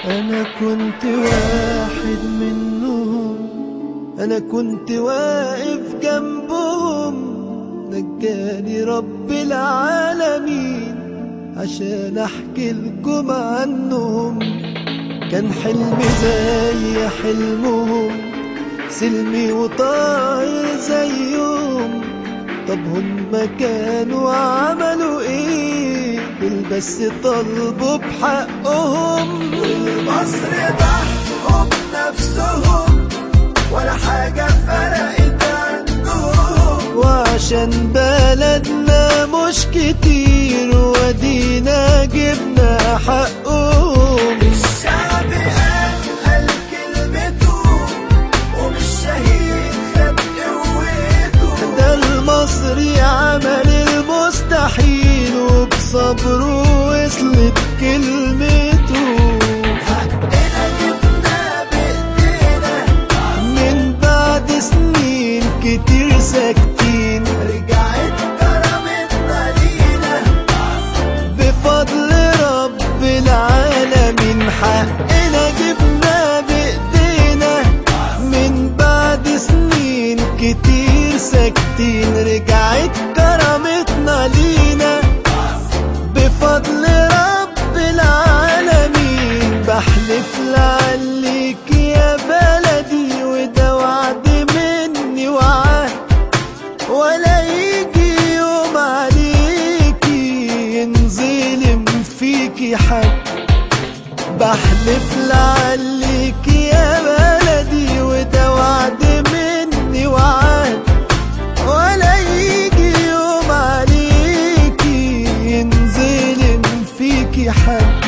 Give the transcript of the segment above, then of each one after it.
أنا كنت واحد منهم أنا كنت واقف جنبهم نجاني رب العالمين عشان أحكي لكم عنهم كان حلمي زي حلمهم سلمي وطاير زيهم طب هم كانوا عملوا ايه دول بس طلبوا بحقهم والمصر ضحوا بنفسهم ولا حاجة فرقت عندهم وعشان بلدنا مش كتير ودينا جبنا حقهم الشعب قال قال كلمته ومش شهيد خد قوته ده المصري عمل المستحيل وبصبره وصلت كلمته حقنا جبنا بإيدينا من بعد سنين كتير ساكتين رجعت كرامتنا لينا بفضل رب العالمين حقنا جبنا بإيدينا من بعد سنين كتير ساكتين رجعت كرامتنا لينا بفضل رب العالمين بحلف لعليك يا بلدي وده وعد مني وعهد ولا يجي يوم عليكي ينظلم فيكي حد بحلف لعليك يا بلدي وده وعد مني وعد ولا يجي يوم عليكي ينظلم فيكي حد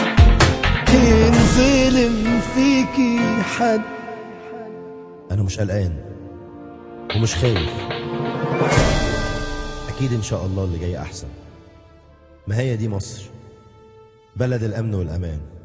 ينظلم فيكي حد أنا مش قلقان ومش خايف أكيد إن شاء الله اللي جاي أحسن ما هي دي مصر بلد الأمن والأمان